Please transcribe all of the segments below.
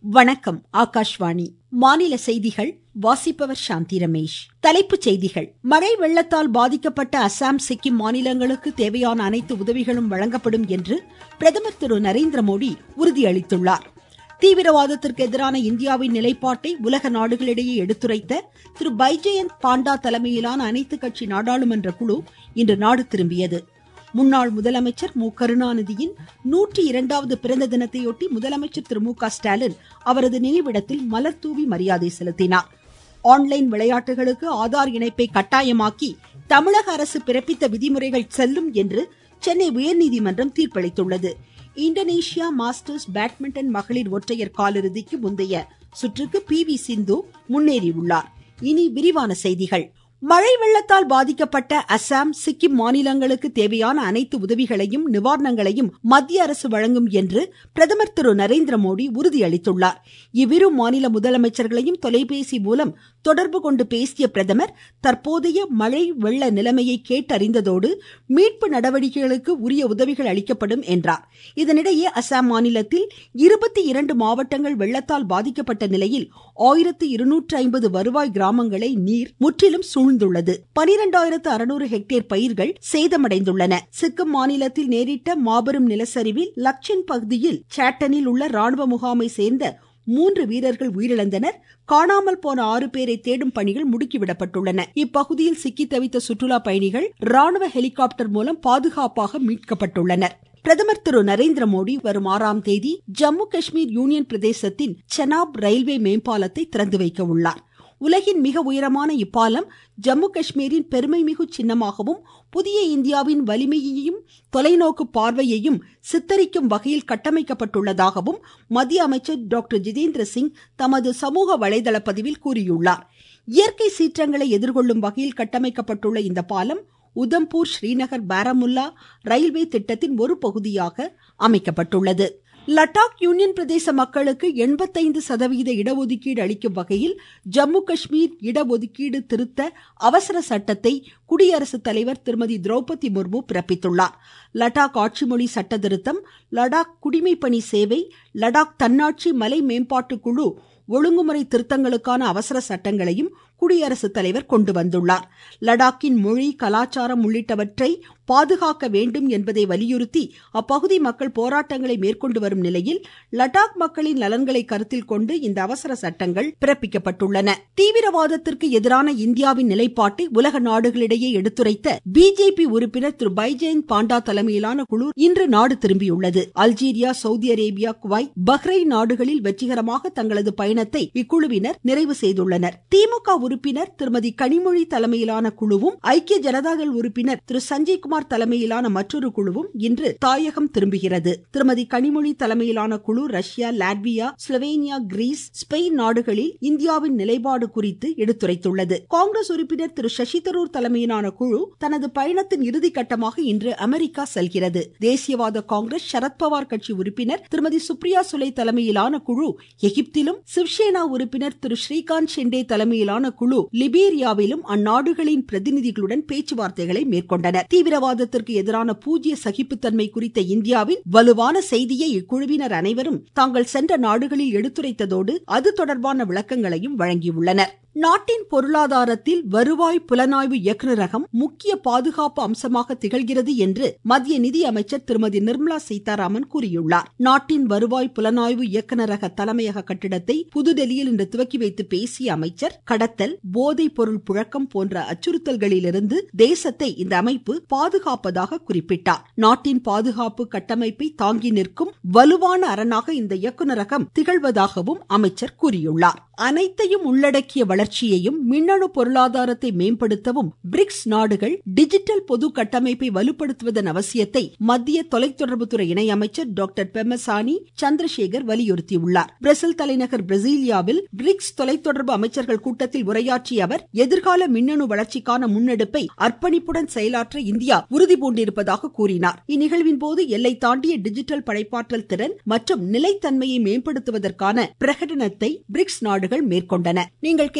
வணக்கம் ஆகாஷ்வாணி மாநில செய்திகள் வாசிப்பவர் சாந்தி ரமேஷ் தலைப்புச் செய்திகள் மழை வெள்ளத்தால் பாதிக்கப்பட்ட அசாம் சிக்கிம் மாநிலங்களுக்கு தேவையான அனைத்து உதவிகளும் வழங்கப்படும் என்று பிரதமர் திரு நரேந்திர மோடி உறுதியளித்துள்ளார் தீவிரவாதத்திற்கு எதிரான இந்தியாவின் நிலைப்பாட்டை உலக நாடுகளிடையே எடுத்துரைத்த திரு பைஜெயந்த் பாண்டா தலைமையிலான அனைத்து கட்சி நாடாளுமன்ற குழு இன்று நாடு திரும்பியது முன்னாள் முதலமைச்சர் மு கருணாநிதியின் நூற்றி இரண்டாவது பிறந்த தினத்தையொட்டி முதலமைச்சர் திரு மு க ஸ்டாலின் அவரது நினைவிடத்தில் மலர் தூவி மரியாதை செலுத்தினார் ஆன்லைன் விளையாட்டுகளுக்கு ஆதார் இணைப்பை கட்டாயமாக்கி தமிழக அரசு பிறப்பித்த விதிமுறைகள் செல்லும் என்று சென்னை உயர்நீதிமன்றம் தீர்ப்பளித்துள்ளது இந்தோனேஷியா மாஸ்டர்ஸ் பேட்மிண்டன் மகளிர் ஒற்றையர் காலிறுதிக்கு முந்தைய சுற்றுக்கு பி வி சிந்து முன்னேறியுள்ளார் இனி விரிவான செய்திகள் மழை வெள்ளத்தால் பாதிக்கப்பட்ட அசாம் சிக்கிம் மாநிலங்களுக்கு தேவையான அனைத்து உதவிகளையும் நிவாரணங்களையும் மத்திய அரசு வழங்கும் என்று பிரதமர் திரு நரேந்திர மோடி உறுதியளித்துள்ளார் இவ்விரு மாநில முதலமைச்சர்களையும் தொலைபேசி மூலம் தொடர்பு கொண்டு பேசிய பிரதமர் தற்போதைய மழை வெள்ள நிலைமையை கேட்டறிந்ததோடு மீட்பு நடவடிக்கைகளுக்கு உரிய உதவிகள் அளிக்கப்படும் என்றார் இதனிடையே அசாம் மாநிலத்தில் இருபத்தி இரண்டு மாவட்டங்கள் வெள்ளத்தால் பாதிக்கப்பட்ட நிலையில் ஆயிரத்து இருநூற்று ஐம்பது வருவாய் கிராமங்களை நீர் முற்றிலும் சூழ்ந்துள்ளது பனிரெண்டாயிரத்து அறுநூறு ஹெக்டேர் பயிர்கள் சேதமடைந்துள்ளன சிக்கிம் மாநிலத்தில் நேரிட்ட மாபெரும் நிலச்சரிவில் லக்ஷன் பகுதியில் சேட்டனில் உள்ள ராணுவ முகாமை சேர்ந்த மூன்று வீரர்கள் உயிரிழந்தனர் காணாமல் போன ஆறு பேரை தேடும் பணிகள் முடுக்கிவிடப்பட்டுள்ளன இப்பகுதியில் சிக்கி தவித்த சுற்றுலா பயணிகள் ராணுவ ஹெலிகாப்டர் மூலம் பாதுகாப்பாக மீட்கப்பட்டுள்ளனர் பிரதமர் திரு நரேந்திர மோடி வரும் ஆறாம் தேதி ஜம்மு காஷ்மீர் யூனியன் பிரதேசத்தின் செனாப் ரயில்வே மேம்பாலத்தை திறந்து வைக்க உள்ளார் உலகின் மிக உயரமான இப்பாலம் ஜம்மு காஷ்மீரின் பெருமைமிகு சின்னமாகவும் புதிய இந்தியாவின் வலிமையையும் தொலைநோக்கு பார்வையையும் சித்தரிக்கும் வகையில் கட்டமைக்கப்பட்டுள்ளதாகவும் மத்திய அமைச்சர் டாக்டர் ஜிதேந்திர சிங் தமது சமூக வலைதள பதிவில் கூறியுள்ளார் இயற்கை சீற்றங்களை எதிர்கொள்ளும் வகையில் கட்டமைக்கப்பட்டுள்ள இந்த பாலம் உதம்பூர் ஸ்ரீநகர் பாரமுல்லா ரயில்வே திட்டத்தின் ஒரு பகுதியாக அமைக்கப்பட்டுள்ளது லடாக் யூனியன் பிரதேச மக்களுக்கு எண்பத்தைந்து சதவிகித இடஒதுக்கீடு அளிக்கும் வகையில் ஜம்மு காஷ்மீர் இடஒதுக்கீடு திருத்த அவசர சட்டத்தை குடியரசுத் தலைவர் திருமதி திரௌபதி முர்மு பிறப்பித்துள்ளார் லடாக் ஆட்சி மொழி சட்ட திருத்தம் லடாக் குடிமைப்பணி சேவை லடாக் தன்னாட்சி மலை மேம்பாட்டு குழு ஒழுங்குமுறை திருத்தங்களுக்கான அவசர சட்டங்களையும் குடியரசுத் தலைவர் கொண்டு வந்துள்ளார் லடாக்கின் மொழி கலாச்சாரம் உள்ளிட்டவற்றை பாதுகாக்க வேண்டும் என்பதை வலியுறுத்தி அப்பகுதி மக்கள் போராட்டங்களை மேற்கொண்டு வரும் நிலையில் லடாக் மக்களின் நலன்களை கருத்தில் கொண்டு இந்த அவசர சட்டங்கள் பிறப்பிக்கப்பட்டுள்ளன தீவிரவாதத்திற்கு எதிரான இந்தியாவின் நிலைப்பாட்டை உலக நாடுகளிடையே எடுத்துரைத்த பிஜேபி உறுப்பினர் திரு பைஜெயந்த் பாண்டா தலைமையிலான குழு இன்று நாடு திரும்பியுள்ளது Algeria Saudi Arabia Kuwait Bahrain நாடுகளில் வெற்றிகரமாக தங்களது பயணத்தை இக்குழுவினர் நிறைவு செய்துள்ளனர் திமுக உறுப்பினர் திருமதி கனிமொழி தலைமையிலான குழுவும் ஐக்கிய ஜனதாதள் உறுப்பினர் திரு சஞ்சய்குமார் தலைமையிலான மற்றொரு குழுவும் இன்று தாயகம் திரும்புகிறது திருமதி கனிமொழி தலைமையிலான குழு Russia Latvia Slovenia Greece Spain நாடுகளில் இந்தியாவின் நிலைப்பாடு குறித்து எடுத்துரைத்துள்ளது காங்கிரஸ் உறுப்பினர் திரு சசி தரூர் தலைமையிலான குழு தனது பயணத்தின் இறுதி கட்டமாக இன்று அமெரிக்கா செல்கிறது தேசியவாத காங்கிரஸ் சரத்பவார் கட்சி உறுப்பினர் திருமதி சுப்ரியா சுலை தலைமையிலான குழு எகிப்திலும் சிவ்சேனா உறுப்பினர் திரு ஸ்ரீகாந்த் ஷெண்டே தலைமையிலான குழு லிபேரியாவிலும் அந்நாடுகளின் பிரதிநிதிகளுடன் பேச்சுவார்த்தைகளை மேற்கொண்டனர் தீவிரவாதத்திற்கு எதிரான பூஜ்ய சகிப்புத்தன்மை குறித்த இந்தியாவின் வலுவான செய்தியை இக்குழுவினர் அனைவரும் தாங்கள் சென்ற நாடுகளில் எடுத்துரைத்ததோடு அது தொடர்பான விளக்கங்களையும் வழங்கியுள்ளனர் நாட்டின் பொருளாதாரத்தில் வருவாய் புலனாய்வு இயக்குநரகம் முக்கிய பாதுகாப்பு அம்சமாக திகழ்கிறது என்று மத்திய நிதி அமைச்சர் திருமதி நிர்மலா சீதாராமன் கூறியுள்ளார் நாட்டின் வருவாய் புலனாய்வு இயக்குநரக தலைமையக கட்டிடத்தை புதுடெல்லியில் இன்று துவக்கி வைத்து பேசிய அமைச்சர் கடத்தல் போதைப் பொருள் புழக்கம் போன்ற அச்சுறுத்தல்களிலிருந்து தேசத்தை இந்த அமைப்பு பாதுகாப்பதாக குறிப்பிட்டார் நாட்டின் பாதுகாப்பு கட்டமைப்பை தாங்கி நிற்கும் வலுவான அரணாக இந்த இயக்குநரகம் திகழ்வதாகவும் அமைச்சர் கூறியுள்ளார் அனைத்தையும் உள்ளடக்கிய வளர்ச்சியையும் மின்னணு பொருளாதாரத்தை மேம்படுத்தவும் பிரிக்ஸ் நாடுகள் டிஜிட்டல் பொது கட்டமைப்பை வலுப்படுத்துவதன் அவசியத்தை மத்திய தொலைத்தொடர்புத்துறை இணையமைச்சர் டாக்டர் பெமசானி சந்திரசேகர் வலியுறுத்தியுள்ளார் பிரேசில் தலைநகர் பிரசீலியாவில் பிரிக்ஸ் தொலைத்தொடர்பு அமைச்சர்கள் கூட்டத்தில் உரையாற்றிய அவர் எதிர்கால மின்னணு வளர்ச்சிக்கான முன்னெடுப்பை அர்ப்பணிப்புடன் செயலாற்ற இந்தியா உறுதி பூண்டிருப்பதாக கூறினார் இந்நிகழ்வின் போது எல்லை தாண்டிய டிஜிட்டல் படைப்பாற்றல் திறன் மற்றும் நிலைத்தன்மையை மேம்படுத்துவதற்கான பிரகடனத்தை பிரிக்ஸ் நாடுகள் மேற்கொண்டன நீங்கள் கேட்டு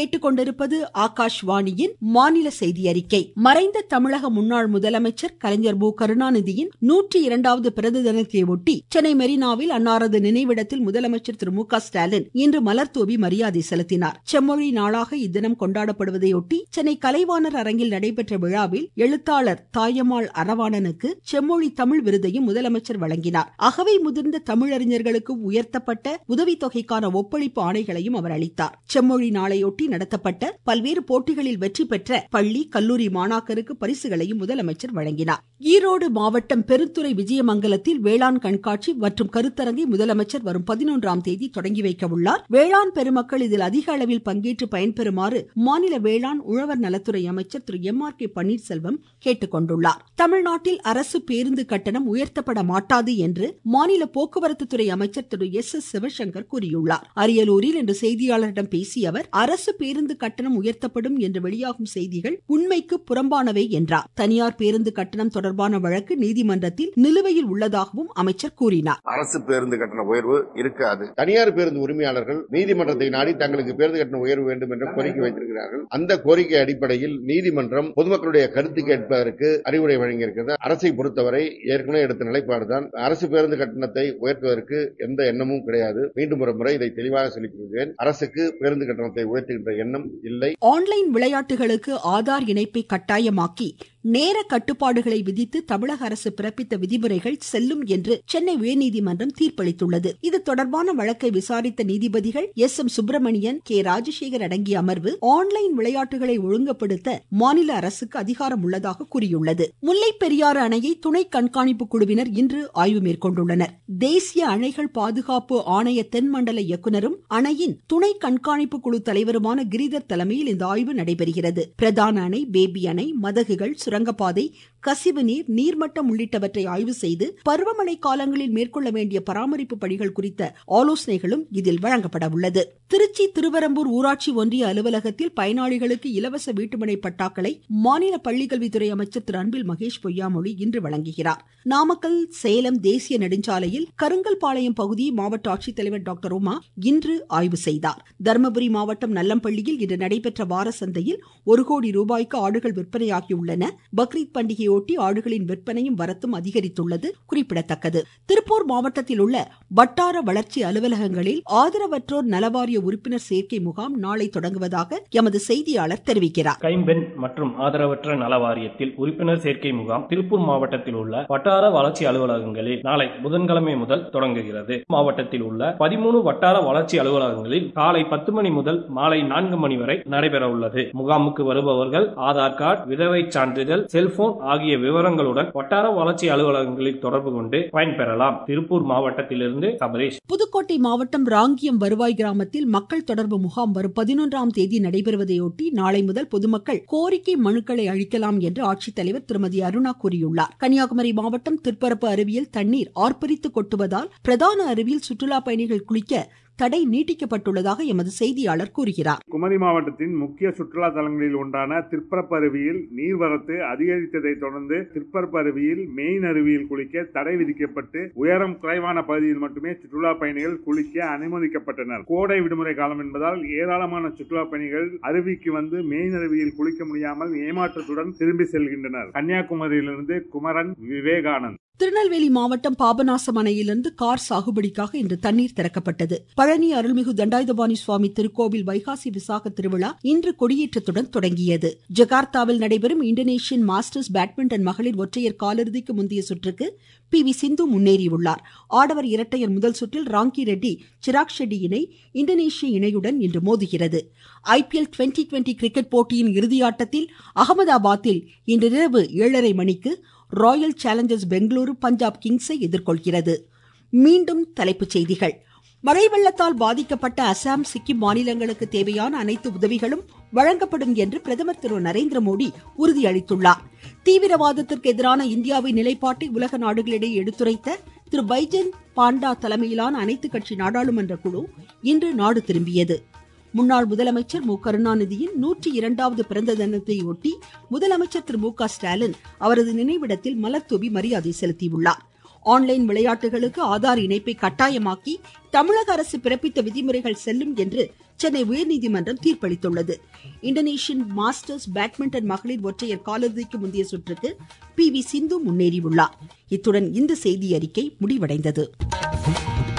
கேட்டுக்கொண்டிருப்பது ஆகாஷ்வாணியின் மாநில செய்தி அறிக்கை மறைந்த தமிழக முன்னாள் முதலமைச்சர் கலைஞர் மு கருணாநிதியின் நூற்றி இரண்டாவது பிறந்த தினத்தை ஒட்டி சென்னை மெரினாவில் அன்னாரது நினைவிடத்தில் முதலமைச்சர் திரு மு க ஸ்டாலின் இன்று மலர் தூவி மரியாதை செலுத்தினார் செம்மொழி நாளாக இத்தினம் கொண்டாடப்படுவதையொட்டி சென்னை கலைவாணர் அரங்கில் நடைபெற்ற விழாவில் எழுத்தாளர் தாயம்மாள் அரவாணனுக்கு செம்மொழி தமிழ் விருதையும் முதலமைச்சர் வழங்கினார் அகவை முதிர்ந்த தமிழறிஞர்களுக்கு உயர்த்தப்பட்ட உதவித்தொகைக்கான ஒப்பளிப்பு ஆணைகளையும் அவர் அளித்தார் செம்மொழி நாளையொட்டி நடத்தப்பட்ட பல்வேறு போட்டிகளில் வெற்றி பெற்ற பள்ளி கல்லூரி மாணாக்கருக்கு பரிசுகளையும் முதலமைச்சர் வழங்கினார் ஈரோடு மாவட்டம் பெருந்துறை விஜயமங்கலத்தில் வேளாண் கண்காட்சி மற்றும் கருத்தரங்கை முதலமைச்சர் வரும் பதினொன்றாம் தேதி தொடங்கி வைக்க உள்ளார் வேளாண் பெருமக்கள் இதில் அதிக அளவில் பங்கேற்று பயன்பெறுமாறு மாநில வேளாண் உழவர் நலத்துறை அமைச்சர் Thiru M R K Panneerselvam கேட்டுக்கொண்டுள்ளார் தமிழ்நாட்டில் அரசு பேருந்து கட்டணம் உயர்த்தப்பட மாட்டாது என்று மாநில போக்குவரத்து துறை அமைச்சர் திரு எஸ் எஸ் சிவசங்கர் கூறியுள்ளார் அரியலூரில் இன்று செய்தியாளர்களிடம் பேசிய அவர் அரசு பேருந்து கட்டணம் உயர்த்தப்படும் என்று வெளியாகும் செய்திகள் உண்மைக்கு புறம்பானவை என்றார் தனியார் பேருந்து கட்டணம் தொடர்பான வழக்கு நீதிமன்றத்தில் நிலுவையில் உள்ளதாகவும் அமைச்சர் கூறினார் அரசு பேருந்து கட்டண உயர்வு இருக்காது தனியார் பேருந்து உரிமையாளர்கள் நீதிமன்றத்தை நாடி தங்களுக்கு பேருந்து கட்டண உயர்வு வேண்டும் என்ற கோரிக்கை வைத்திருக்கிறார்கள் அந்த கோரிக்கை அடிப்படையில் நீதிமன்றம் பொதுமக்களுடைய கருத்து கேட்பதற்கு அறிவுரை வழங்கியிருக்கிறது அரசை பொறுத்தவரை ஏற்கனவே எடுத்த நிலைப்பாடுதான் அரசு பேருந்து கட்டணத்தை உயர்த்துவதற்கு எந்த எண்ணமும் கிடையாது மீண்டும் ஒரு முறை இதை தெளிவாக சொல்லிக் அரசுக்கு பேருந்து கட்டணத்தை உயர்த்துகின்ற எண்ணம் இல்லை ஆன்லைன் விளையாட்டுகளுக்கு ஆதார் இணைப்பை கட்டாயமாக்கி நேர கட்டுப்பாடுகளை விதித்து தமிழக அரசு பிறப்பித்த விதிமுறைகள் செல்லும் என்று சென்னை உயர்நீதிமன்றம் தீர்ப்பளித்துள்ளது இது தொடர்பான வழக்கை விசாரித்த நீதிபதிகள் S M Subramanian K Rajasekar அடங்கிய அமர்வு ஆன்லைன் விளையாட்டுகளை ஒழுங்குபடுத்த மாநில அரசுக்கு அதிகாரம் உள்ளதாக கூறியுள்ளது முல்லை பெரியாறு அணையை துணை கண்காணிப்பு குழுவினர் இன்று ஆய்வு மேற்கொண்டுள்ளனர் தேசிய அணைகள் பாதுகாப்பு ஆணைய தென்மண்டல இயக்குநரும் அணையின் துணை கண்காணிப்பு குழு தலைவருமான கிரிதர் தலைமையில் இந்த ஆய்வு நடைபெறுகிறது பிரதான அணை பேபி அணை மதகுகள் சுரங்கப்பாதை கசிவு நீர் நீர்மட்டம் உள்ளிட்டவற்றை ஆய்வு செய்து பருவமழை காலங்களில் மேற்கொள்ள வேண்டிய பராமரிப்பு பணிகள் குறித்த ஆலோசனைகளும் இதில் வழங்கப்பட உள்ளது திருச்சி திருவரம்பூர் ஊராட்சி ஒன்றிய அலுவலகத்தில் பயனாளிகளுக்கு இலவச வீட்டுமனை பட்டாக்களை மாநில பள்ளிக்கல்வித்துறை அமைச்சர் திரு அன்பில் மகேஷ் பொய்யாமொழி இன்று வழங்குகிறார் நாமக்கல் சேலம் தேசிய நெடுஞ்சாலையில் கருங்கல்பாளையம் பகுதியை மாவட்ட ஆட்சித்தலைவர் டாக்டர் உமா இன்று ஆய்வு செய்தார் தருமபுரி மாவட்டம் நல்லம்பள்ளியில் இன்று நடைபெற்ற வார சந்தையில் ஒரு கோடி ரூபாய்க்கு ஆடுகள் விற்பனையாகியுள்ளன பக்ரீத் பண்டிகையொட்டி ஆடுகளின் விற்பனையும் வரத்தும் அதிகரித்துள்ளது குறிப்பிடத்தக்கது திருப்பூர் மாவட்டத்தில் உள்ள வட்டார வளர்ச்சி அலுவலகங்களில் ஆதரவற்றோர் நலவாரிய உறுப்பினர் சேர்க்கை முகாம் நாளை தொடங்குவதாக எமது செய்தியாளர் தெரிவிக்கிறார் கைம்பெண் மற்றும் ஆதரவற்ற நல வாரியத்தில் உறுப்பினர் சேர்க்கை முகாம் திருப்பூர் மாவட்டத்தில் உள்ள வட்டார வளர்ச்சி அலுவலகங்களில் நாளை புதன்கிழமை முதல் தொடங்குகிறது மாவட்டத்தில் உள்ள பதிமூணு வட்டார வளர்ச்சி அலுவலகங்களில் காலை பத்து மணி முதல் மாலை நான்கு மணி வரை நடைபெற உள்ளது முகாமுக்கு வருபவர்கள் ஆதார் கார்டு விதவை சான்றிதழ் செல்போன் ஆகிய விவரங்களுடன் வட்டார வளர்ச்சி அலுவலகங்களில் தொடர்பு கொண்டு பயன்பெறலாம் திருப்பூர் மாவட்டத்திலிருந்து சபரேஷ் புதுக்கோட்டை மாவட்டம் ராங்கியம் வருவாய் கிராமத்தில் மக்கள் தொடர்பு முகாம் வரும் பதினொன்றாம் தேதி நடைபெறுவதையொட்டி நாளை முதல் பொதுமக்கள் கோரிக்கை மனுக்களை அளிக்கலாம் என்று ஆட்சித்தலைவர் திருமதி அருணா கூறியுள்ளார் கன்னியாகுமரி மாவட்டம் திருப்பரப்பு அருவியில் தண்ணீர் ஆர்ப்பரித்து கொட்டுவதால் பிரதான அருவியில் சுற்றுலா பயணிகள் குளிக்க தடை நீட்டிக்கப்பட்டுள்ளதாக எமது செய்தியாளர் கூறுகிறார் குமரி மாவட்டத்தின் முக்கிய சுற்றுலா தலங்களில் ஒன்றான திருப்பரப்பு அருவியில் நீர்வரத்து அதிகரித்ததை தொடர்ந்து திருப்பரப்பு அருவியில் மெயின் அருவியில் குளிக்க தடை விதிக்கப்பட்டு உயரம் குறைவான பகுதியில் மட்டுமே சுற்றுலா பயணிகள் குளிக்க அனுமதிக்கப்பட்டனர் கோடை விடுமுறை காலம் என்பதால் ஏராளமான சுற்றுலா பயணிகள் அருவிக்கு வந்து மெயின் அருவியில் குளிக்க முடியாமல் ஏமாற்றத்துடன் திரும்பி செல்கின்றனர் கன்னியாகுமரியிலிருந்து குமரன் விவேகானந்த் திருநெல்வேலி மாவட்டம் பாபநாசம் அணையிலிருந்து கார் சாகுபடிக்காக இன்று தண்ணீர் திறக்கப்பட்டது பழனி அருள்மிகு தண்டாயுதபாணி சுவாமி திருக்கோவில் வைகாசி விசாக திருவிழா இன்று கொடியேற்றத்துடன் தொடங்கியது ஜகார்த்தாவில் நடைபெறும் இந்தோனேஷியன் மாஸ்டர்ஸ் பேட்மிண்டன் மகளிர் ஒற்றையர் காலிறுதிக்கு முந்தைய சுற்றுக்கு பி வி சிந்து முன்னேறியுள்ளார் ஆடவர் இரட்டையர் முதல் சுற்றில் ராங்கி ரெட்டி சிராக் ஷெட்டி இணை இந்தோனேஷிய இணையுடன் இன்று மோதுகிறது ஐபிஎல் டுவெண்டி டுவெண்டி கிரிக்கெட் போட்டியின் இறுதியாட்டத்தில் அகமதாபாத்தில் இன்றிரவு ஏழரை மணிக்கு ராயல் சேலஞ்சர்ஸ் பெங்களூரு பஞ்சாப் கிங்ஸை எதிர்கொள்கிறது மீண்டும் தலைப்புச் செய்திகள் மழை வெள்ளத்தால் பாதிக்கப்பட்ட அசாம் சிக்கிம் மாநிலங்களுக்கு தேவையான அனைத்து உதவிகளும் வழங்கப்படும் என்று பிரதமர் திரு நரேந்திர மோடி உறுதியளித்துள்ளார் தீவிரவாதத்திற்கு எதிரான இந்தியாவின் நிலைப்பாட்டை உலக நாடுகளிடையே எடுத்துரைத்த திரு பைஜன் பாண்டா தலைமையிலான அனைத்து கட்சி நாடாளுமன்ற குழு இன்று நாடு திரும்பியது முன்னாள் முதலமைச்சர் மு கருணாநிதியின் நூற்றி இரண்டாவது பிறந்த தினத்தை ஒட்டி முதலமைச்சர் திரு மு க ஸ்டாலின் அவரது நினைவிடத்தில் மலர்தூவி மரியாதை செலுத்தியுள்ளார் ஆன்லைன் விளையாட்டுகளுக்கு ஆதார் இணைப்பை கட்டாயமாக்கி தமிழக அரசு பிறப்பித்த விதிமுறைகள் செல்லும் என்று சென்னை உயர்நீதிமன்றம் தீர்ப்பளித்துள்ளது இந்தோனேஷியன் மாஸ்டர்ஸ் பேட்மிண்டன் மகளிர் ஒற்றையர் காலிறுதிக்கு முந்தைய சுற்றுக்கு பி வி சிந்து முன்னேறியுள்ளார் இத்துடன் இந்த செய்தி அறிக்கை முடிவடைந்தது